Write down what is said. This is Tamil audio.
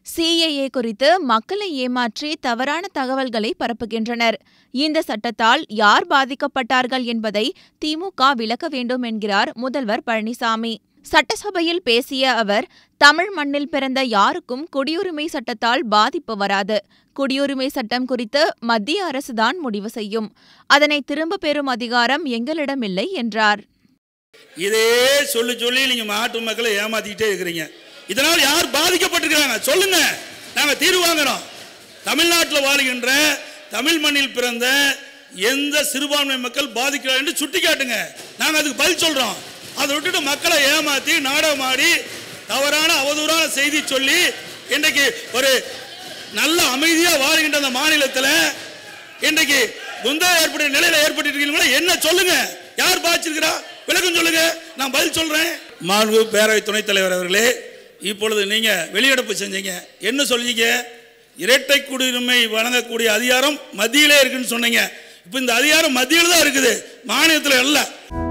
சிஏஏ குறித்து மக்களை ஏமாற்றி தவறான தகவல்களை பரப்புகின்றனர் இந்த சட்டத்தால் யார் பாதிக்கப்பட்டார்கள் என்பதை திமுக விளக்க வேண்டும் என்கிறார் முதல்வர் பழனிசாமி சட்டசபையில் பேசிய அவர் தமிழ் மண்ணில் பிறந்த யாருக்கும் குடியுரிமை சட்டத்தால் பாதிப்பு வராது குடியுரிமை சட்டம் குறித்து மத்திய அரசுதான் முடிவு செய்யும் அதனை திரும்ப பெறும் அதிகாரம் எங்களிடமில்லை என்றார் இதே சொல்லி சொல்லி நீங்க நாட்டு மக்களை ஏமாத்திக்கிட்டே இருக்கிறீங்க இதனால் யார் பாதிக்கப்பட்டிருக்கிறாங்க சொல்லுங்க நாங்க தீர்வு வாங்குறோம் தமிழ்நாட்டில் வாழ்கின்ற தமிழ் மண்ணில் பிறந்த எந்த சிறுபான்மை மக்கள் பாதிக்கிறார் என்று சுட்டி காட்டுங்க நாங்க அதுக்கு பதில் சொல்றோம் அதை விட்டுட்டு மக்களை ஏமாத்தி நாடகமாடி தவறான அவதூறான செய்தி சொல்லி இன்றைக்கு ஒரு நல்ல அமைதியா வாழ்கின்ற அந்த மாநிலத்தில் இன்றைக்கு குந்தா ஏற்பட்ட நிலையில ஏற்பட்டு இருக்கீங்களா என்ன சொல்லுங்க யார் பாதிச்சிருக்கிறா விளக்கம் சொல்லுங்க நான் பதில் சொல்றேன் மாண்பு பேரவை துணைத் தலைவர் அவர்களே இப்பொழுது நீங்க வெளியெடுப்பு செஞ்சீங்க என்ன சொல்றீங்க இரட்டை குடியுரிமை வழங்கக்கூடிய அதிகாரம் மத்தியிலே இருக்குன்னு சொன்னீங்க இப்போ இந்த அதிகாரம் மத்தியில் தான் இருக்குது மாநிலத்தில் அல்ல